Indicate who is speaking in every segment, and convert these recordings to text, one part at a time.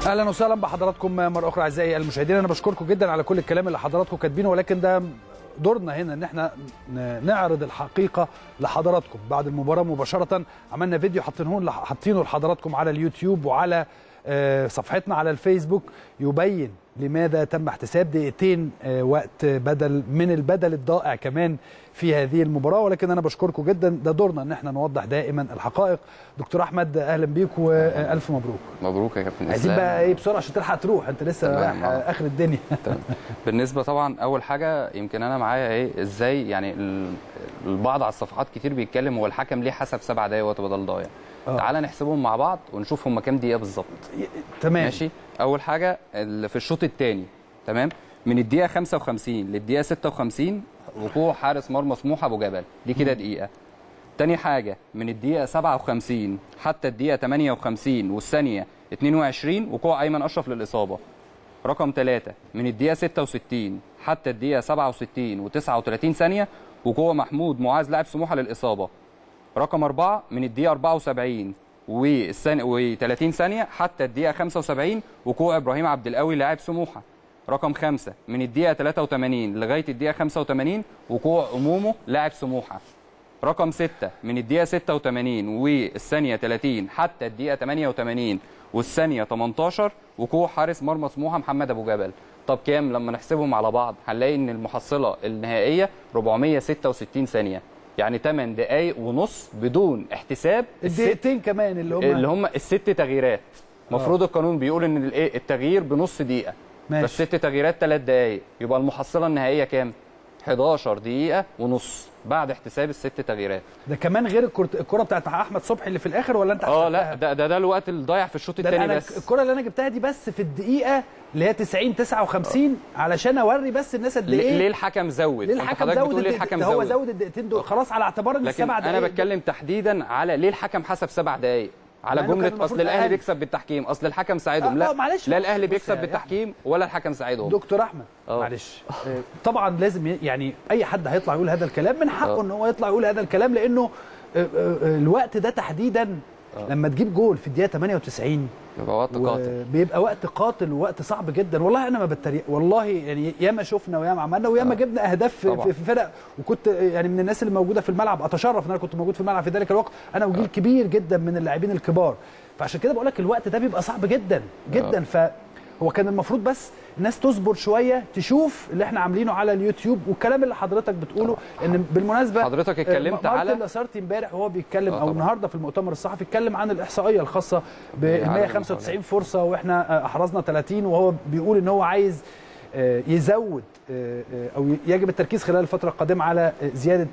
Speaker 1: اهلا وسهلا بحضراتكم مره اخرى اعزائي المشاهدين انا بشكركم جدا على كل الكلام اللي حضراتكم كاتبينه ولكن ده دورنا هنا ان احنا نعرض الحقيقه لحضراتكم بعد المباراه مباشره عملنا فيديو حاطينه حاطينه لحضراتكم على اليوتيوب وعلى صفحتنا على الفيسبوك يبين لماذا تم احتساب دقيقتين وقت بدل من البدل الضائع كمان في هذه المباراه ولكن انا بشكركم جدا ده دورنا ان احنا نوضح دائما الحقائق دكتور احمد اهلا بيك والف مبروك
Speaker 2: مبروك يا كابتن
Speaker 1: عايزين بقى ايه بسرعه عشان تلحق تروح انت لسه رايح اخر الدنيا
Speaker 2: تمام بالنسبه طبعا اول حاجه يمكن انا معايا ايه ازاي يعني البعض على الصفحات كتير بيتكلم هو الحكم ليه حسب سبع دقايق وقت بدل ضايع تعالى نحسبهم مع بعض ونشوف هم كام دقيقه بالظبط
Speaker 1: تمام
Speaker 2: ماشي اول حاجه في الشوط الثاني تمام من الدقيقه 55 للدقيقه 56 وقوع حارس مرمى سموحه ابو جبل دي كده دقيقه تاني حاجه من الدقيقه 57 حتى الدقيقه 58 والثانيه 22 وقوع ايمن اشرف للاصابه رقم 3 من الدقيقه 66 حتى الدقيقه 67 و39 ثانيه وقوع محمود معاذ لاعب سموحه للاصابه رقم 4 من الدقيقه 74 و30 ثانيه حتى الدقيقه 75 وقوع ابراهيم عبد القوي لاعب سموحه رقم 5 من الدقيقه 83 لغايه الدقيقه 85 وقوع امومه لاعب سموحه رقم 6 من الدقيقه 86 والثانيه 30 حتى الدقيقه 88 والثانيه 18 وقوع حارس مرمى سموحه محمد ابو جبل طب كام لما نحسبهم على بعض هنلاقي ان المحصله النهائيه 466 ثانيه يعني 8 دقائق ونص بدون احتساب
Speaker 1: الدقيقتين كمان اللي هم
Speaker 2: اللي هم الست تغييرات المفروض القانون بيقول ان الايه التغيير بنص دقيقه
Speaker 1: ماشي.
Speaker 2: بس ست تغييرات 3 دقائق يبقى المحصله النهائيه كام 11 دقيقه ونص بعد احتساب الست تغييرات
Speaker 1: ده كمان غير الكره الكره بتاعت احمد صبحي اللي في الاخر ولا انت
Speaker 2: اه لا ده ده, ده الوقت اللي ضايع في الشوط الثاني بس
Speaker 1: الكره اللي انا جبتها دي بس في الدقيقه اللي هي 90 59 علشان اوري بس الناس قد ايه
Speaker 2: ليه الحكم زود
Speaker 1: ليه الحكم زود
Speaker 2: ليه الحكم
Speaker 1: هو زود الدقيقتين دول خلاص على اعتبار ان السبع دقائق
Speaker 2: انا بتكلم تحديدا على ليه الحكم حسب سبع دقائق على جمله اصل الاهلي بيكسب بالتحكيم اصل الحكم ساعدهم لا
Speaker 1: معلش
Speaker 2: لا الاهلي بيكسب بالتحكيم ولا الحكم ساعدهم
Speaker 1: دكتور احمد أوه. معلش طبعا لازم يعني اي حد هيطلع يقول هذا الكلام من حقه ان هو يطلع يقول هذا الكلام لانه الوقت ده تحديدا أوه. لما تجيب جول في الدقيقه 98
Speaker 2: بيبقى وقت قاتل
Speaker 1: بيبقى وقت قاتل ووقت صعب جدا والله انا ما بتريق والله يعني ياما شفنا وياما عملنا وياما جبنا اهداف في, في فرق وكنت يعني من الناس اللي موجوده في الملعب اتشرف ان انا كنت موجود في الملعب في ذلك الوقت انا وجيل كبير جدا من اللاعبين الكبار فعشان كده بقول لك الوقت ده بيبقى صعب جدا جدا ف هو كان المفروض بس الناس تصبر شويه تشوف اللي احنا عاملينه على اليوتيوب والكلام اللي حضرتك بتقوله ان بالمناسبه
Speaker 2: حضرتك اتكلمت على
Speaker 1: مارتن لاسارتي امبارح وهو بيتكلم او النهارده في المؤتمر الصحفي اتكلم عن الاحصائيه الخاصه ب 195 فرصه واحنا احرزنا 30 وهو بيقول ان هو عايز يزود او يجب التركيز خلال الفتره القادمه على زياده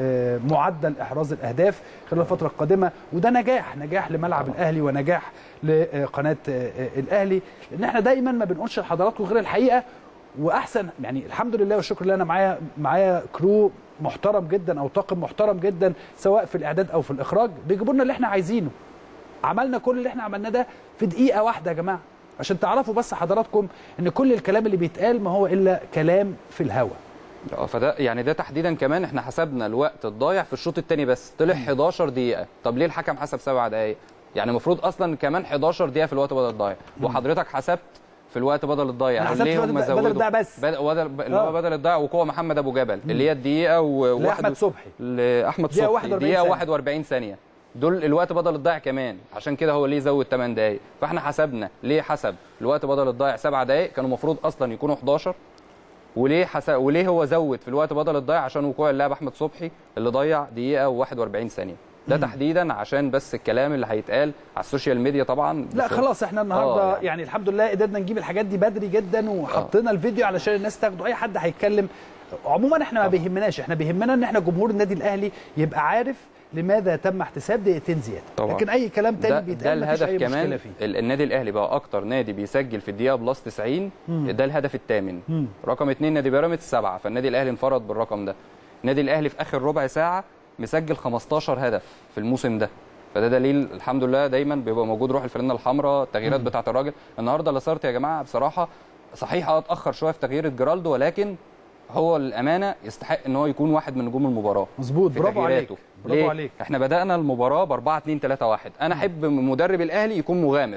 Speaker 1: معدل احراز الاهداف خلال الفتره القادمه وده نجاح نجاح لملعب الاهلي ونجاح لقناه الاهلي لان احنا دايما ما بنقولش لحضراتكم غير الحقيقه واحسن يعني الحمد لله والشكر لله انا معايا معايا كرو محترم جدا او طاقم محترم جدا سواء في الاعداد او في الاخراج بيجيبوا لنا اللي احنا عايزينه عملنا كل اللي احنا عملناه ده في دقيقه واحده يا جماعه عشان تعرفوا بس حضراتكم ان كل الكلام اللي بيتقال ما هو الا كلام في الهوا
Speaker 2: فده يعني ده تحديدا كمان احنا حسبنا الوقت الضايع في الشوط الثاني بس طلع 11 دقيقه طب ليه الحكم حسب 7 دقائق يعني المفروض اصلا كمان 11 دقيقه في الوقت بدل الضايع وحضرتك حسبت في الوقت بدل الضايع
Speaker 1: ليه هم زودوا بدل الضايع بس
Speaker 2: بدل اللي هو بدل الضايع وقوع محمد ابو جبل اللي هي الدقيقه و
Speaker 1: احمد صبحي
Speaker 2: لاحمد صبحي دقيقه 41 ثانيه دول الوقت بدل الضايع كمان عشان كده هو ليه زود 8 دقائق فاحنا حسبنا ليه حسب الوقت بدل الضايع 7 دقائق كانوا المفروض اصلا يكونوا 11 وليه حسب وليه هو زود في الوقت بدل الضايع عشان وقوع اللاعب احمد صبحي اللي ضيع دقيقه و41 ثانيه ده تحديدا عشان بس الكلام اللي هيتقال على السوشيال ميديا طبعا
Speaker 1: لا خلاص احنا النهارده يعني. يعني الحمد لله قدرنا نجيب الحاجات دي بدري جدا وحطينا الفيديو علشان الناس تاخده اي حد هيتكلم عموما احنا ما بيهمناش احنا بيهمنا ان احنا جمهور النادي الاهلي يبقى عارف لماذا تم احتساب دقيقتين زياده
Speaker 2: طبعا.
Speaker 1: لكن اي كلام تاني
Speaker 2: ده
Speaker 1: بيتقال
Speaker 2: ده الهدف كمان النادي الاهلي بقى اكتر نادي بيسجل في الدقيقه بلس 90 مم. ده الهدف الثامن مم. رقم اثنين نادي بيراميدز سبعه فالنادي الاهلي انفرد بالرقم ده النادي الاهلي في اخر ربع ساعه مسجل 15 هدف في الموسم ده فده دليل الحمد لله دايما بيبقى موجود روح الفانله الحمراء التغييرات بتاعه الراجل النهارده لاسارتي يا جماعه بصراحه صحيح اه اتاخر شويه في تغيير جرالدو ولكن هو الامانه يستحق ان هو يكون واحد من نجوم المباراه
Speaker 1: مظبوط برافو عليك برافو
Speaker 2: ليه؟
Speaker 1: عليك
Speaker 2: احنا بدانا المباراه ب 4 2 3 1 انا احب مدرب الاهلي يكون مغامر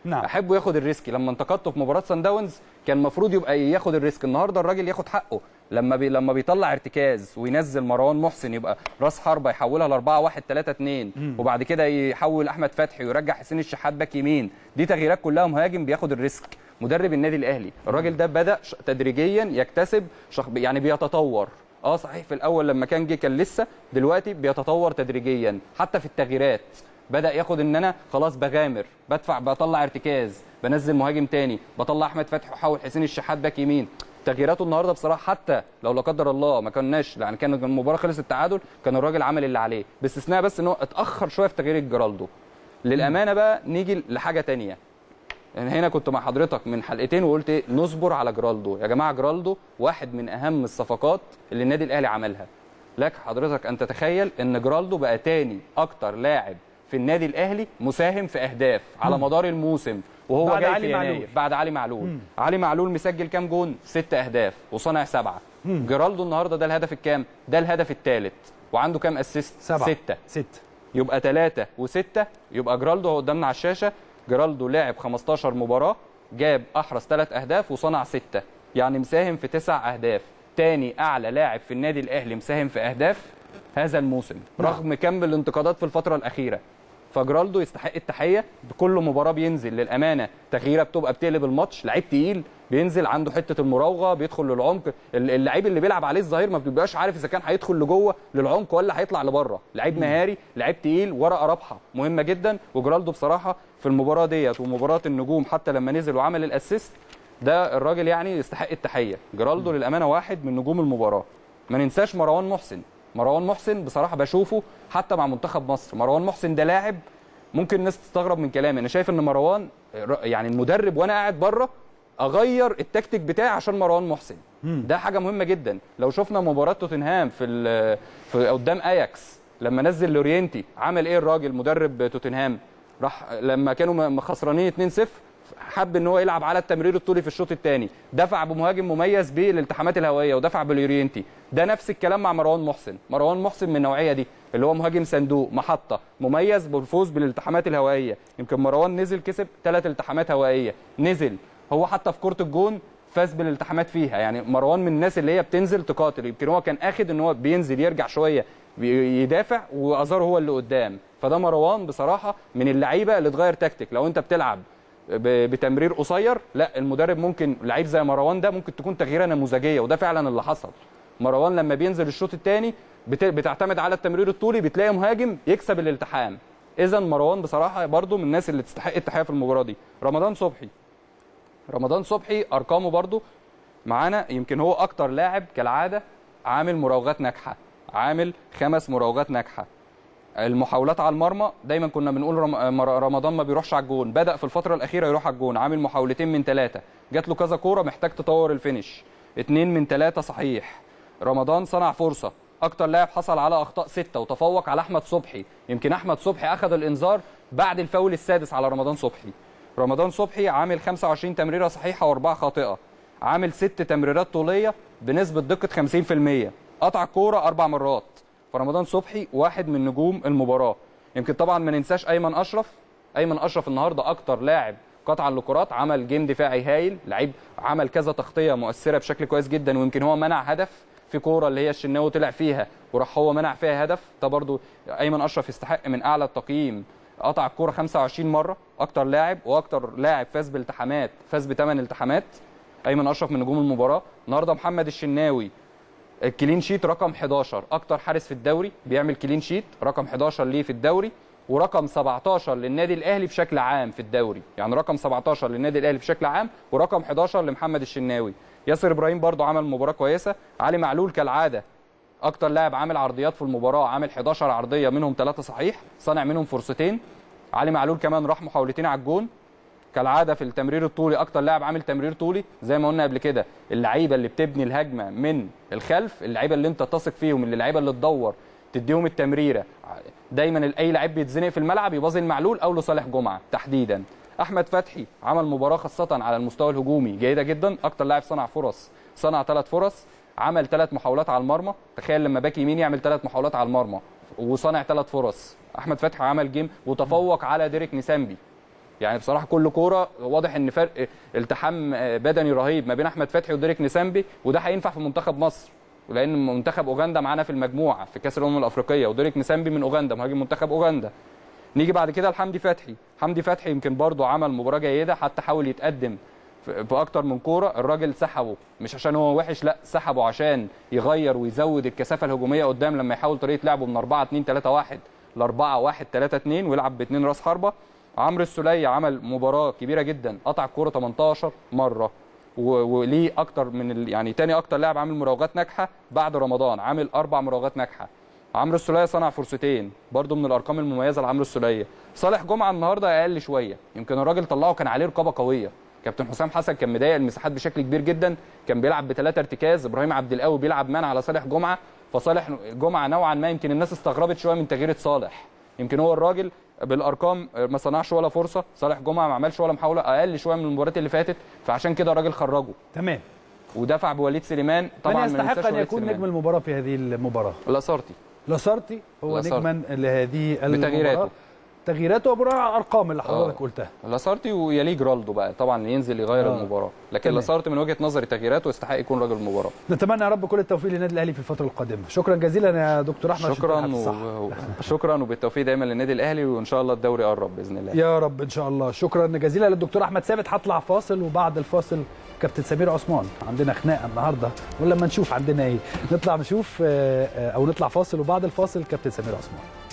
Speaker 1: نعم.
Speaker 2: احبه ياخد الريسك لما انتقدته في مباراه سان داونز كان المفروض يبقى ياخد الريسك النهارده الراجل ياخد حقه لما بي لما بيطلع ارتكاز وينزل مروان محسن يبقى راس حربه يحولها ل 4 1 3 2 وبعد كده يحول احمد فتحي ويرجع حسين الشحات باك يمين دي تغييرات كلها مهاجم بياخد الريسك مدرب النادي الاهلي الراجل ده بدا ش- تدريجيا يكتسب شخ... يعني بيتطور اه صحيح في الاول لما كان جه كان لسه دلوقتي بيتطور تدريجيا حتى في التغييرات بدا ياخد ان انا خلاص بغامر بدفع بطلع ارتكاز بنزل مهاجم تاني بطلع احمد فتحي واحول حسين الشحات باك يمين تغييراته النهارده بصراحه حتى لو لا قدر الله ما كناش يعني كان المباراه خلص التعادل كان الراجل عمل اللي عليه باستثناء بس ان هو اتاخر شويه في تغيير جرالدو للامانه بقى نيجي لحاجه تانية يعني هنا كنت مع حضرتك من حلقتين وقلت ايه نصبر على جرالدو يا جماعه جرالدو واحد من اهم الصفقات اللي النادي الاهلي عملها لك حضرتك ان تتخيل ان جرالدو بقى تاني اكتر لاعب في النادي الاهلي مساهم في اهداف على مدار الموسم وهو
Speaker 1: بعد
Speaker 2: جاي
Speaker 1: علي
Speaker 2: في يناير
Speaker 1: معلول.
Speaker 2: بعد علي معلول علي معلول مسجل كام جون ست اهداف وصنع سبعه جرالدو النهارده ده الهدف الكام ده الهدف الثالث وعنده كام اسيست
Speaker 1: سبعة
Speaker 2: سته
Speaker 1: ستة
Speaker 2: يبقى ثلاثة وستة يبقى جرالدو هو قدامنا على الشاشة جرالدو لعب 15 مباراة جاب أحرز ثلاث أهداف وصنع ستة يعني مساهم في تسع أهداف تاني أعلى لاعب في النادي الأهلي مساهم في أهداف هذا الموسم رغم كم الانتقادات في الفترة الأخيرة فجرالدو يستحق التحيه بكل مباراه بينزل للامانه تغييره بتبقى بتقلب الماتش لعيب تقيل بينزل عنده حته المراوغه بيدخل للعمق ال- اللعيب اللي بيلعب عليه الظهير ما بيبقاش عارف اذا كان هيدخل لجوه للعمق ولا هيطلع لبره لعيب مهاري لعيب تقيل ورقه رابحه مهمه جدا وجرالدو بصراحه في المباراه ديت ومباراه النجوم حتى لما نزل وعمل الاسيست ده الراجل يعني يستحق التحيه جرالدو للامانه واحد من نجوم المباراه ما ننساش مروان محسن مروان محسن بصراحه بشوفه حتى مع منتخب مصر مروان محسن ده لاعب ممكن الناس تستغرب من كلامي انا شايف ان مروان يعني المدرب وانا قاعد بره اغير التكتيك بتاعي عشان مروان محسن ده حاجه مهمه جدا لو شفنا مباراه توتنهام في ال- في قدام اياكس لما نزل لورينتي عمل ايه الراجل مدرب توتنهام راح لما كانوا م- خسرانين 2-0 حب ان هو يلعب على التمرير الطولي في الشوط الثاني دفع بمهاجم مميز بالالتحامات الهوائيه ودفع باليورينتي ده نفس الكلام مع مروان محسن مروان محسن من النوعيه دي اللي هو مهاجم صندوق محطه مميز بالفوز بالالتحامات الهوائيه يمكن مروان نزل كسب ثلاث التحامات هوائيه نزل هو حتى في كره الجون فاز بالالتحامات فيها يعني مروان من الناس اللي هي بتنزل تقاتل يمكن هو كان اخد ان هو بينزل يرجع شويه بي- يدافع وازار هو اللي قدام فده مروان بصراحه من اللعيبه اللي تغير تكتيك لو انت بتلعب ب- بتمرير قصير لا المدرب ممكن لعيب زي مروان ده ممكن تكون تغييره نموذجيه وده فعلا اللي حصل مروان لما بينزل الشوط الثاني بتعتمد على التمرير الطولي بتلاقي مهاجم يكسب الالتحام اذا مروان بصراحه برضو من الناس اللي تستحق التحيه في المباراه دي رمضان صبحي رمضان صبحي ارقامه برضو معانا يمكن هو اكتر لاعب كالعاده عامل مراوغات ناجحه عامل خمس مراوغات ناجحه المحاولات على المرمى دايما كنا بنقول رم- مر- رمضان ما بيروحش على الجون بدا في الفتره الاخيره يروح على الجون عامل محاولتين من ثلاثه جات له كذا كوره محتاج تطور الفينش اتنين من ثلاثه صحيح رمضان صنع فرصه اكتر لاعب حصل على اخطاء سته وتفوق على احمد صبحي يمكن احمد صبحي اخذ الانذار بعد الفاول السادس على رمضان صبحي رمضان صبحي عامل 25 تمريره صحيحه واربعه خاطئه عامل ست تمريرات طوليه بنسبه دقه 50% قطع الكوره اربع مرات فرمضان صبحي واحد من نجوم المباراه يمكن طبعا ما ننساش ايمن اشرف ايمن اشرف النهارده اكتر لاعب قطعا لكرات عمل جيم دفاعي هايل لعيب عمل كذا تغطيه مؤثره بشكل كويس جدا ويمكن هو منع هدف في كوره اللي هي الشناوي طلع فيها وراح هو منع فيها هدف ده برضو ايمن اشرف يستحق من اعلى التقييم قطع الكوره 25 مره اكتر لاعب واكتر لاعب فاز بالتحامات فاز بثمان التحامات ايمن اشرف من نجوم المباراه النهارده محمد الشناوي الكلين شيت رقم 11 اكتر حارس في الدوري بيعمل كلين شيت رقم 11 ليه في الدوري ورقم 17 للنادي الاهلي بشكل عام في الدوري يعني رقم 17 للنادي الاهلي بشكل عام ورقم 11 لمحمد الشناوي ياسر ابراهيم برضو عمل مباراه كويسه علي معلول كالعاده اكتر لاعب عامل عرضيات في المباراه عامل 11 عرضيه منهم ثلاثه صحيح صنع منهم فرصتين علي معلول كمان راح محاولتين على الجون كالعاده في التمرير الطولي اكتر لاعب عامل تمرير طولي زي ما قلنا قبل كده اللعيبه اللي بتبني الهجمه من الخلف اللعيبه اللي انت تثق فيهم اللي اللعيبه اللي تدور تديهم التمريره دايما اي لعيب بيتزنق في الملعب يباظي المعلول او لصالح جمعه تحديدا احمد فتحي عمل مباراه خاصه على المستوى الهجومي جيده جدا اكتر لاعب صنع فرص صنع ثلاث فرص عمل ثلاث محاولات على المرمى تخيل لما باك يمين يعمل ثلاث محاولات على المرمى وصنع ثلاث فرص احمد فتحي عمل جيم وتفوق على ديريك نيسامبي يعني بصراحه كل كوره واضح ان فرق التحام بدني رهيب ما بين احمد فتحي وديريك نسامبي وده هينفع في منتخب مصر لان منتخب اوغندا معانا في المجموعه في كاس الامم الافريقيه وديريك نسامبي من اوغندا مهاجم منتخب اوغندا نيجي بعد كده لحمدي فتحي حمدي فتحي يمكن برضه عمل مباراه جيده حتى حاول يتقدم في اكتر من كوره الراجل سحبه مش عشان هو وحش لا سحبه عشان يغير ويزود الكثافه الهجوميه قدام لما يحاول طريقه لعبه من 4 2 3 1 ل 4 1 3 2 ويلعب باثنين راس حربه عمرو السوليه عمل مباراه كبيره جدا قطع الكوره 18 مره وليه اكتر من ال... يعني تاني اكتر لاعب عامل مراوغات ناجحه بعد رمضان عامل اربع مراوغات ناجحه عمرو السوليه صنع فرصتين برده من الارقام المميزه لعمرو السوليه صالح جمعه النهارده اقل شويه يمكن الراجل طلعه كان عليه رقابه قويه كابتن حسام حسن كان مضايق المساحات بشكل كبير جدا كان بيلعب بثلاثه ارتكاز ابراهيم عبد القوي بيلعب مان على صالح جمعه فصالح جمعه نوعا ما يمكن الناس استغربت شويه من تغيير صالح يمكن هو الراجل بالارقام ما صنعش ولا فرصه صالح جمعه ما عملش ولا محاوله اقل شويه من المباريات اللي فاتت فعشان كده الراجل خرجه
Speaker 1: تمام
Speaker 2: ودفع بوليد سليمان طبعا
Speaker 1: من يستحق ان يكون نجم المباراه في هذه المباراه
Speaker 2: لاسارتي
Speaker 1: لاسارتي هو
Speaker 2: لاسارتي.
Speaker 1: نجما لهذه المباراه
Speaker 2: بتغييراته
Speaker 1: تغييراته وبناء على الارقام اللي حضرتك قلتها
Speaker 2: لاسارتي ويليه جرالدو بقى طبعا ينزل يغير
Speaker 1: آه.
Speaker 2: المباراه لكن
Speaker 1: تمام.
Speaker 2: لاسارتي من وجهه نظري تغييراته يستحق يكون راجل المباراه
Speaker 1: نتمنى يا رب كل التوفيق للنادي الاهلي في الفتره القادمه شكرا جزيلا يا دكتور احمد عشان
Speaker 2: شكرا
Speaker 1: تلحق الصح.
Speaker 2: و... شكرا وبالتوفيق دايما للنادي الاهلي وان شاء الله الدوري قرب باذن الله
Speaker 1: يا رب ان شاء الله شكرا جزيلا للدكتور احمد ثابت هطلع فاصل وبعد الفاصل كابتن سمير عثمان عندنا خناقه النهارده ولما نشوف عندنا ايه نطلع نشوف آه، آه، او نطلع فاصل وبعد الفاصل كابتن سمير عثمان